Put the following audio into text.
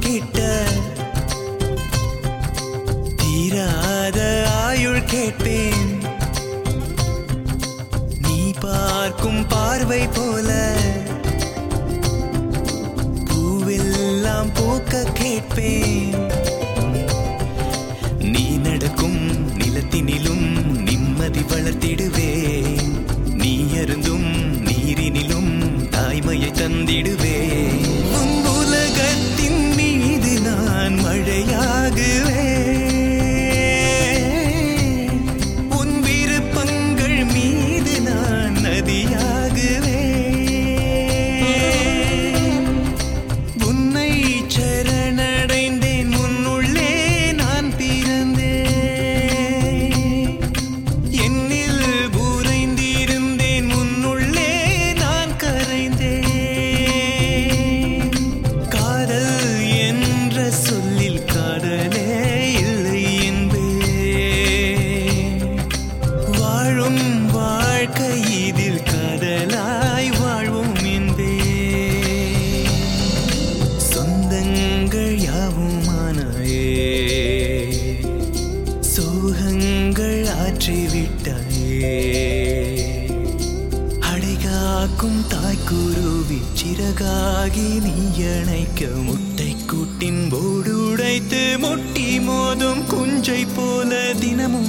கிட்ட தீராத ஆயுள் கேட்பேன் நீ பார்க்கும் பார்வை போல பூவெல்லாம் பூக்க கேட்பேன் நீ நடக்கும் நிலத்தினிலும் நிம்மதி வளர்த்திடுவேன் நீ அருந்தும் நீரினிலும் தாய்மையை தந்திடுவேன் உன் உலகத்தின் மீது நான் மழையாகுவேன் உன் விருப்பங்கள் மீது நான் நதியாகுவேன் உன்னை சரணடைந்தேன் உன்னுள்ளே நான் பிறந்தேன் என்னில் உறைந்திருந்தேன் உன்னுள்ளே நான் கரைந்தேன் காதல் என்ற சொல்லில் காதலே இல்லை என்பேன் வாழும் வாழ்க்கை இதில் காதலாய் வாழ்வோம் என்பேன் சொந்தங்கள் யாவுமானாயே சோகங்கள் ஆற்றிவிட்டாயே அடைகாக்கும் தாய்க்குருவி சிறகாகி நீ அணைக்க முட்டை கூட்டின் போடு உடைத்து முட்டி மோதும் குஞ்சை போல தினமும்